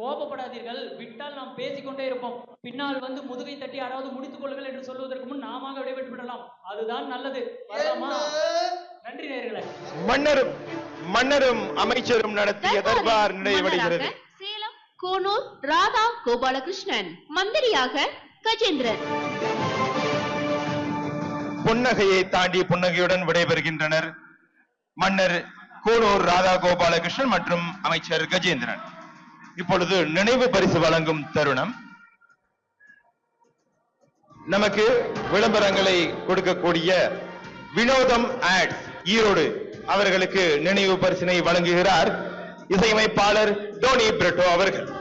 கோபப்படாதீர்கள் விட்டால் நாம் பேசிக்கொண்டே இருப்போம் பின்னால் வந்து முதுகை தட்டி யாராவது முடித்துக் கொள்ளுங்கள் என்று சொல்வதற்கு முன் நாமாக விடைபெற்று விடலாம் அதுதான் நல்லது வரலாமா நன்றி நேயர்களே மன்னரும் மன்னரும் அமைச்சரும் நடத்திய தர்பார் நிறைவடைகிறது மன்னராக சேலம் கோனூர் ராதா கோபாலகிருஷ்ணன் மந்திரியாக கஜேந்திரன் புன்னகையை தாண்டி புன்னகையுடன் விடைபெறுகின்றனர் மன்னர் கூனூர் ராதா கோபாலகிருஷ்ணன் மற்றும் அமைச்சர் கஜேந்திரன் இப்பொழுது நினைவு பரிசு வழங்கும் தருணம் நமக்கு விளம்பரங்களை கொடுக்கக்கூடிய வினோதம் ஆட் ஈரோடு அவர்களுக்கு நினைவு பரிசினை வழங்குகிறார் இசையமைப்பாளர் டோனி பிரெட்டோ அவர்கள்